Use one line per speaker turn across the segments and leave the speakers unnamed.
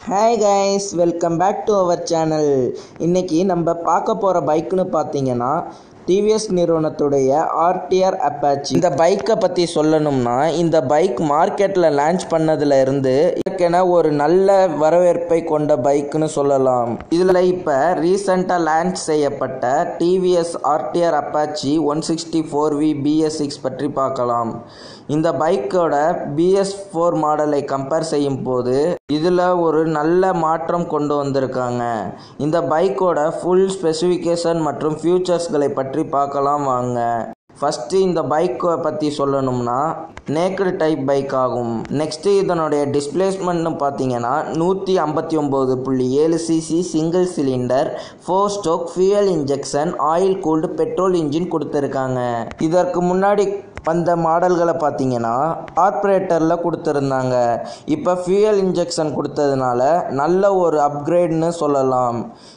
hi guys welcome back to our channel இன்னைக்கு நம்ம பார்க்க போகிற பைக்குன்னு பார்த்தீங்கன்னா டிவிஎஸ் நிறுவனத்துடைய ஆர்டிஆர் அப்பாச்சி இந்த பைக்கை பற்றி சொல்லணும்னா இந்த பைக் மார்க்கெட்டில் லான்ச் பண்ணதுல இருந்து இதற்கென ஒரு நல்ல வரவேற்பை கொண்ட பைக்குன்னு சொல்லலாம் இதில் இப்போ ரீசெண்டாக லான்ச் செய்யப்பட்ட TVS RTR Apache one sixty four V BS six பற்றி பார்க்கலாம் இந்த பைக்கோட பிஎஸ் ஃபோர் மாடலை கம்பேர் செய்யும் போது இதில் ஒரு நல்ல மாற்றம் கொண்டு வந்திருக்காங்க இந்த பைக்கோட ஃபுல் ஸ்பெசிஃபிகேஷன் மற்றும் ஃபியூச்சர்ஸ்களை பற்றி பார்க்கலாம் வாங்க ஃபஸ்ட்டு இந்த பைக்கை பற்றி சொல்லணும்னா நேக்கடு டைப் பைக் ஆகும் நெக்ஸ்ட்டு இதனுடைய டிஸ்பிளேஸ்மெண்ட்னு பார்த்தீங்கன்னா நூற்றி ஐம்பத்தி ஒம்பது புள்ளி ஏழு CC single cylinder four stroke fuel injection oil cooled petrol engine கொடுத்துருக்காங்க இதற்கு முன்னாடி வந்த மாடல்களை பார்த்தீங்கன்னா கார்பரேட்டரில் கொடுத்துருந்தாங்க இப்போ ஃபியூயல் இன்ஜெக்ஷன் கொடுத்ததுனால நல்ல ஒரு அப்கிரேட்னு சொல்லலாம்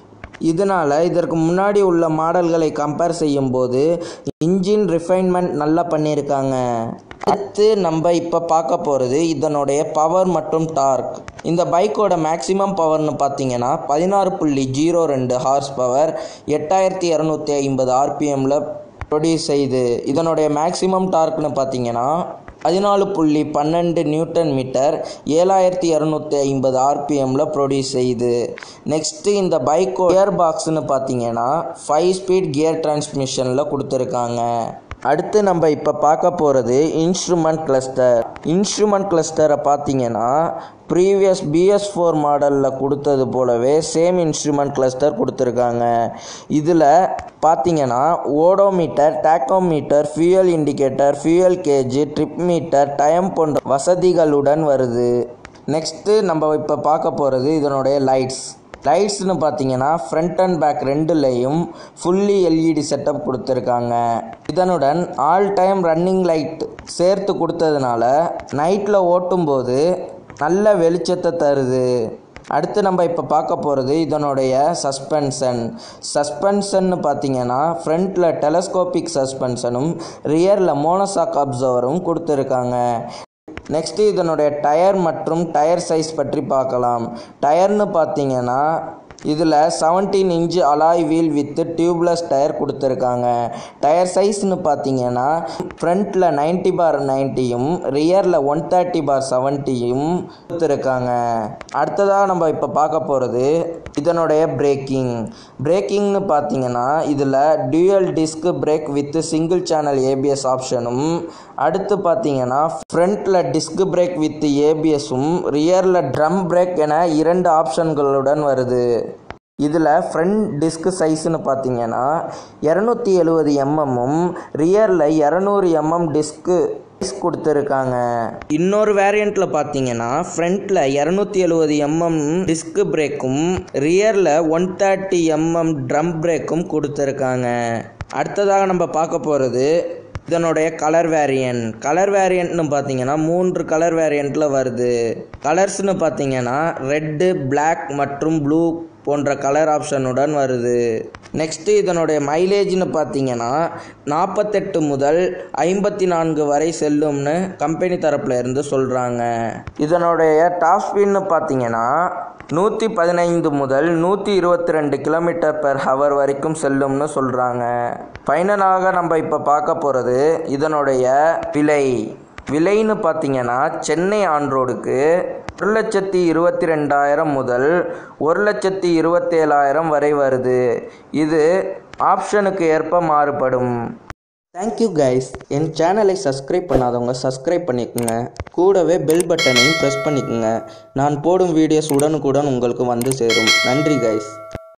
இதனால் இதற்கு முன்னாடி உள்ள மாடல்களை கம்பேர் செய்யும்போது இன்ஜின் ரிஃபைன்மெண்ட் நல்லா பண்ணியிருக்காங்க அடுத்து நம்ம இப்போ பார்க்க போகிறது இதனுடைய பவர் மற்றும் டார்க் இந்த பைக்கோட மேக்ஸிமம் பவர்னு பார்த்தீங்கன்னா பதினாறு புள்ளி ஜீரோ ரெண்டு ஹார்ஸ் பவர் எட்டாயிரத்தி இரநூத்தி ஐம்பது ஆர்பிஎம்மில் ப்ரொடியூஸ் செய்யுது இதனுடைய மேக்ஸிமம் டார்க்னு பார்த்தீங்கன்னா பதினாலு புள்ளி பன்னெண்டு நியூட்டன் மீட்டர் ஏழாயிரத்தி இரநூத்தி ஐம்பது ஆர்பிஎம்மில் ப்ரொடியூஸ் செய்யுது நெக்ஸ்ட்டு இந்த பைக்கோ கியர் பாக்ஸ்னு பார்த்தீங்கன்னா ஃபைவ் ஸ்பீட் கியர் டிரான்ஸ்மிஷனில் கொடுத்துருக்காங்க அடுத்து நம்ம இப்போ பார்க்க போகிறது இன்ஸ்ட்ருமெண்ட் கிளஸ்டர் இன்ஸ்ட்ருமெண்ட் கிளஸ்டரை பார்த்தீங்கன்னா ப்ரீவியஸ் பிஎஸ் ஃபோர் மாடலில் கொடுத்தது போலவே சேம் இன்ஸ்ட்ருமெண்ட் கிளஸ்டர் கொடுத்துருக்காங்க இதில் பார்த்தீங்கன்னா odometer tachometer fuel indicator fuel gauge trip meter time போன்ற வசதிகளுடன் வருது நெக்ஸ்ட்டு நம்ம இப்போ பார்க்க போகிறது இதனுடைய லைட்ஸ் லைட்ஸ்னு பார்த்தீங்கன்னா ஃப்ரண்ட் அண்ட் பேக் ரெண்டுலேயும் ஃபுல்லி எல்இடி செட்டப் கொடுத்துருக்காங்க இதனுடன் ஆல் டைம் ரன்னிங் லைட் சேர்த்து கொடுத்ததுனால நைட்டில் ஓட்டும்போது நல்ல வெளிச்சத்தை தருது அடுத்து நம்ம இப்போ பார்க்க போகிறது இதனுடைய சஸ்பென்ஷன் சஸ்பென்ஷன்னு பார்த்தீங்கன்னா ஃப்ரண்ட்டில் டெலஸ்கோபிக் சஸ்பென்ஷனும் ரியரில் மோனோசாக் அப்சர்வரும் கொடுத்துருக்காங்க நெக்ஸ்ட்டு இதனுடைய டயர் மற்றும் டயர் சைஸ் பற்றி பார்க்கலாம் டயர்னு பார்த்தீங்கன்னா இதில் seventeen inch alloy wheel with tubeless tyre கொடுத்துருக்காங்க டயர் சைஸ்னு பார்த்தீங்கன்னா ஃப்ரண்ட்டில் நைன்ட்டி பார் நைன்ட்டியும் ரியரில் ஒன் தேர்ட்டி பார் செவன்ட்டியும் கொடுத்துருக்காங்க அடுத்ததாக நம்ம இப்போ பார்க்க போகிறது இதனுடைய பிரேக்கிங் பிரேக்கிங்னு பார்த்தீங்கன்னா இதில் dual disc brake with single channel ABS ஆப்ஷனும் அடுத்து பார்த்தீங்கன்னா ஃப்ரண்ட்டில் டிஸ்க் பிரேக் வித் ஏபிஎஸும் ரியரில் ட்ரம் பிரேக் என இரண்டு ஆப்ஷன்களுடன் வருது இதில் ஃப்ரண்ட் டிஸ்க் சைஸ்னு பார்த்தீங்கன்னா இரநூத்தி எழுபது எம்எம்மும் ரியரில் இரநூறு எம்எம் டிஸ்க்கு கொடுத்துருக்காங்க இன்னொரு வேரியண்ட்டில் பார்த்தீங்கன்னா ஃப்ரண்ட்டில் இரநூத்தி எழுபது எம்எம் டிஸ்க் பிரேக்கும் ரியரில் ஒன் தேர்ட்டி எம்எம் ட்ரம் பிரேக்கும் கொடுத்துருக்காங்க அடுத்ததாக நம்ம பார்க்க போகிறது இதனுடைய கலர் வேரியன்ட் கலர் வேரியண்ட்னு பார்த்தீங்கன்னா மூன்று கலர் வேரியண்ட்டில் வருது கலர்ஸ்னு பார்த்தீங்கன்னா ரெட்டு பிளாக் மற்றும் ப்ளூ போன்ற கலர் ஆப்ஷனுடன் வருது நெக்ஸ்ட்டு இதனுடைய மைலேஜ்னு பார்த்தீங்கன்னா நாற்பத்தெட்டு முதல் ஐம்பத்தி நான்கு வரை செல்லும்னு கம்பெனி தரப்பில் இருந்து சொல்கிறாங்க இதனுடைய டாப் ஸ்பீட்னு பார்த்தீங்கன்னா நூற்றி பதினைந்து முதல் நூற்றி இருபத்தி ரெண்டு கிலோமீட்டர் பெர் ஹவர் வரைக்கும் செல்லும்னு சொல்கிறாங்க ஃபைனலாக நம்ம இப்போ பார்க்க போகிறது இதனுடைய விலை விலைன்னு பார்த்தீங்கன்னா சென்னை ஆன்ரோடுக்கு ஒரு லட்சத்தி இருபத்தி ரெண்டாயிரம் முதல் ஒரு லட்சத்தி இருபத்தேழாயிரம் வரை வருது இது ஆப்ஷனுக்கு ஏற்ப மாறுபடும் தேங்க்யூ கைஸ் என் சேனலை சப்ஸ்கிரைப் பண்ணாதவங்க சப்ஸ்கிரைப் பண்ணிக்கோங்க கூடவே பெல் பட்டனையும் ப்ரெஸ் பண்ணிக்கோங்க நான் போடும் வீடியோஸ் உடனுக்குடன் உங்களுக்கு வந்து சேரும் நன்றி கைஸ்